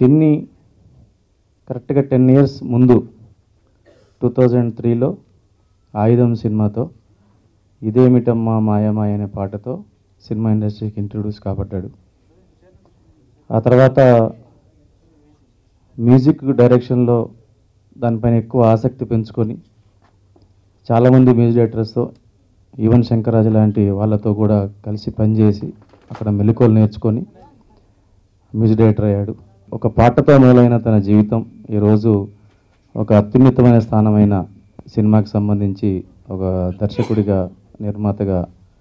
చిన్ని కరెక్ట్గా ten years ముందు టూ థౌజండ్ త్రీలో ఆయుధం సినిమాతో ఇదేమిటమ్మా మాయమాయ అనే పాటతో సినిమా ఇండస్ట్రీకి ఇంట్రడ్యూస్ కాబడ్డాడు ఆ తర్వాత మ్యూజిక్ డైరెక్షన్లో దానిపైన ఎక్కువ ఆసక్తి పెంచుకొని చాలామంది మ్యూజిక్ డైరెక్టర్స్తో ఈవెన్ శంకరాజు లాంటి వాళ్ళతో కూడా కలిసి పనిచేసి అక్కడ మెలకువలు నేర్చుకొని మ్యూజిక్ డైరెక్టర్ అయ్యాడు ఒక పాటతో మొదలైన తన జీవితం ఈరోజు ఒక అత్యున్నతమైన స్థానమైన సినిమాకి సంబంధించి ఒక దర్శకుడిగా నిర్మాతగా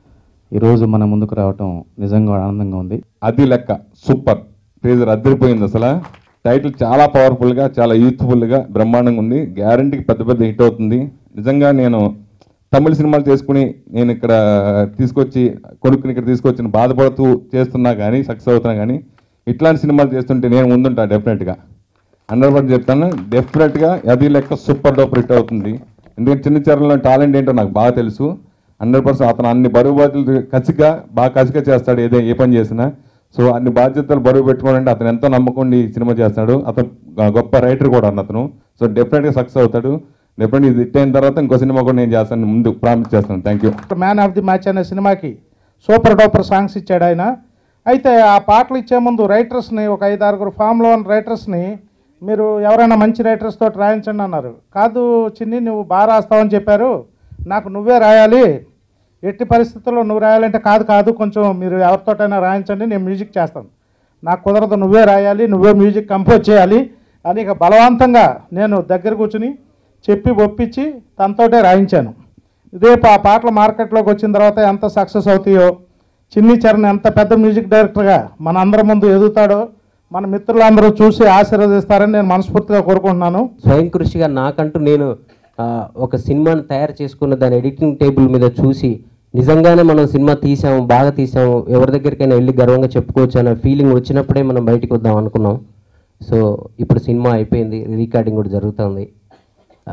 ఈరోజు మన ముందుకు రావటం నిజంగా ఆనందంగా ఉంది అది లెక్క సూపర్ ట్రేజర్ అద్దరిపోయింది అసలు టైటిల్ చాలా పవర్ఫుల్గా చాలా యూత్ఫుల్గా బ్రహ్మాండంగా ఉంది గ్యారంటీకి పెద్ద పెద్ద హిట్ అవుతుంది నిజంగా నేను తమిళ సినిమాలు చేసుకుని నేను ఇక్కడ తీసుకొచ్చి కొడుకుని ఇక్కడ తీసుకొచ్చి బాధపడుతూ చేస్తున్నా కానీ సక్సెస్ అవుతున్నా కానీ ఇట్లాంటి సినిమాలు చేస్తుంటే నేను ముందుంటా డెఫినెట్గా హండ్రెడ్ పర్సెంట్ చెప్తాను డెఫినెట్గా అది లెక్క సూపర్ డూపర్ హిట్ అవుతుంది ఎందుకంటే చిన్న చరణంలో టాలెంట్ ఏంటో నాకు బాగా తెలుసు హండ్రెడ్ పర్సెంట్ అతను అన్ని బరువు బాధ్యతలు కసిగా బాగా కసిగా చేస్తాడు ఏదో ఏ పని చేసినా సో అన్ని బాధ్యతలు బరువు పెట్టుకోవాలంటే అతను ఎంతో నమ్మకం ఈ సినిమా చేస్తాడు అతను గ- గొప్ప రైటర్ కూడా అన్న అతను సో డెఫినెట్గా సక్సెస్ అవుతాడు డెఫినెట్ ఇది హిట్ అయిన తర్వాత ఇంకో సినిమా కూడా నేను చేస్తాను ముందు ప్రామిస్ చేస్తాను thank you man of the match అనే సినిమాకి సూపర్ డూపర్ సాంగ్స్ ఇచ్చాడు ఆయన అయితే ఆ పాటలు ఇచ్చే ముందు రైటర్స్ని ఒక ఐదు ఆరుగురు ఫామ్లో ఉన్న రైటర్స్ని మీరు ఎవరైనా మంచి రైటర్స్ తోటి రాయించండి అన్నారు కాదు చిన్ని నువ్వు బాగా రాస్తావని చెప్పారు నాకు నువ్వే రాయాలి ఎట్టి పరిస్థితుల్లో నువ్వు రాయాలంటే కాదు కాదు కొంచెం మీరు ఎవరితోటైనా రాయించండి నేను మ్యూజిక్ చేస్తాను నాకు కుదరదు నువ్వే రాయాలి నువ్వే మ్యూజిక్ కంపోజ్ చేయాలి అని ఇక బలవంతంగా నేను దగ్గర కూర్చుని చెప్పి ఒప్పించి తనతోటే రాయించాను ఇదే పా పాటలు మార్కెట్లోకి వచ్చిన తర్వాత ఎంత సక్సెస్ అవుతాయో చిన్ని చరణ్ ఎంత పెద్ద మ్యూజిక్ డైరెక్టర్గా మన అందరి ముందు ఎదుగుతాడో మన మిత్రులందరూ చూసి ఆశీర్వదిస్తారని నేను మనస్ఫూర్తిగా కోరుకుంటున్నాను స్వయం కృషిగా నాకంటూ నేను ఆ, ఒక సినిమాను తయారు చేసుకున్న దాని ఎడిటింగ్ టేబుల్ మీద చూసి నిజంగానే మనం సినిమా తీసాము బాగా తీసాము ఎవరి దగ్గరికైనా వెళ్ళి గర్వంగా చెప్పుకోవచ్చు అనే ఫీలింగ్ వచ్చినప్పుడే మనం బయటికి వద్దాం అనుకున్నాం సో ఇప్పుడు సినిమా అయిపోయింది రికార్డింగ్ కూడా జరుగుతుంది ఆ,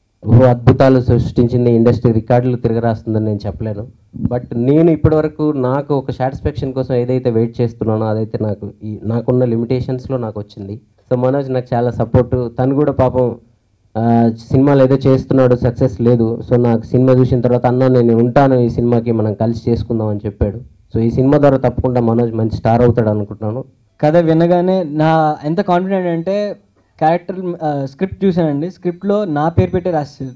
ఓ అద్భుతాలు సృష్టించింది ఇండస్ట్రీ రికార్డులు తిరగరాస్తుందని నేను చెప్పలేను బట్ నేను ఇప్పటివరకు నాకు ఒక సాటిస్ఫాక్షన్ కోసం ఏదైతే వెయిట్ చేస్తున్నానో అదైతే నాకు ఈ నాకున్న లిమిటేషన్స్లో నాకు వచ్చింది సో మనోజ్ నాకు చాలా సపోర్ట్ తను కూడా పాపం ఆ, సినిమాలు ఏదో చేస్తున్నాడు సక్సెస్ లేదు సో నాకు సినిమా చూసిన తర్వాత అన్న నేను ఉంటాను ఈ సినిమాకి మనం కలిసి చేసుకుందాం అని చెప్పాడు సో ఈ సినిమా ద్వారా తప్పకుండా మనోజ్ మంచి స్టార్ అవుతాడు అనుకుంటున్నాను కథ వినగానే నా ఎంత కాన్ఫిడెంట్ అంటే క్యారెక్టర్ స్క్రిప్ట్ చూశానండి స్క్రిప్ట్లో నా పేరు పెట్టి రాశారు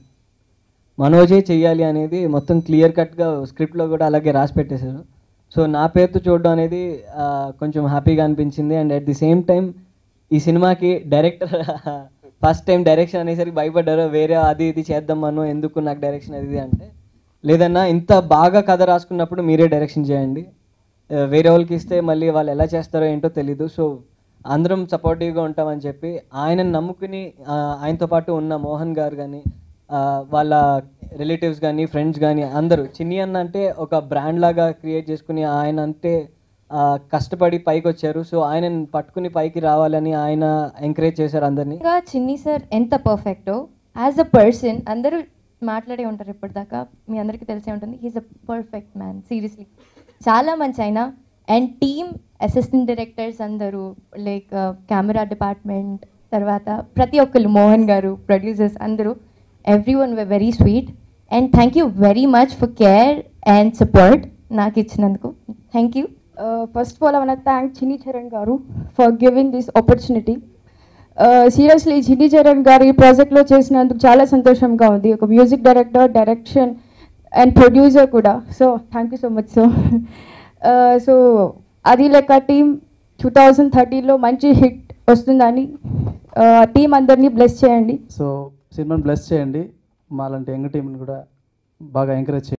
మనోజే చెయ్యాలి అనేది మొత్తం క్లియర్ కట్గా స్క్రిప్ట్లో కూడా అలాగే రాసి పెట్టేశారు సో నా పేరుతో చూడడం అనేది ఆ, కొంచెం హ్యాపీగా అనిపించింది and at the same time ఈ సినిమాకి డైరెక్టర్ ఫస్ట్ టైం డైరెక్షన్ అనేసరికి భయపడ్డారు వేరే అది ఇది చేద్దాం మనం ఎందుకు నాకు డైరెక్షన్ అది ఇది అంటే లేదన్నా ఇంత బాగా కథ రాసుకున్నప్పుడు మీరే డైరెక్షన్ చేయండి ఆ, వేరే వాళ్ళకి ఇస్తే మళ్ళీ వాళ్ళు ఎలా చేస్తారో ఏంటో తెలీదు సో అందరం సపోర్టివ్గా ఉంటామని చెప్పి ఆయనను నమ్ముకుని ఆ, ఆయనతో పాటు ఉన్న మోహన్ గారు కానీ వాళ్ళ రిలేటివ్స్ కానీ ఫ్రెండ్స్ కానీ అందరూ చిన్ని అన్న అంటే ఒక బ్రాండ్ లాగా క్రియేట్ చేసుకుని ఆయన అంటే ఆ, కష్టపడి పైకి వచ్చారు సో ఆయనను పట్టుకుని పైకి రావాలని ఆయన ఎంకరేజ్ చేశారు అందరినీ ఇంకా చిన్ని సార్ ఎంత పర్ఫెక్టో యాజ్ అ పర్సన్ అందరూ మాట్లాడే ఉంటారు ఇప్పటిదాకా మీ అందరికీ తెలిసే ఉంటుంది he's a perfect man seriously చాలా మంచి ఆయన అండ్ టీమ్ అసిస్టెంట్ డైరెక్టర్స్ అందరూ లైక్ కెమెరా డిపార్ట్మెంట్ తర్వాత ప్రతి ఒక్కరు మోహన్ గారు ప్రొడ్యూసర్స్ అందరూ every one way very sweet and thank you very much for care and support నాకు ఇచ్చినందుకు thank you Uh, first of all, I want to thank Chini Charan Garu for giving this opportunity. Seriously Chinni Charan గారు ఈ ప్రాజెక్ట్లో చేసినందుకు చాలా సంతోషంగా ఉంది ఒక music director direction and producer కూడా so thank you so much so so అది లెక్క టీం టూ థౌజండ్ థర్టీలో మంచి హిట్ వస్తుందని టీం అందరినీ బ్లెస్ చేయండి సో సినిమాని బ్లెస్ చేయండి మాలాంటి యంగ్ టీంని కూడా బాగా ఎంకరేజ్ చేయండి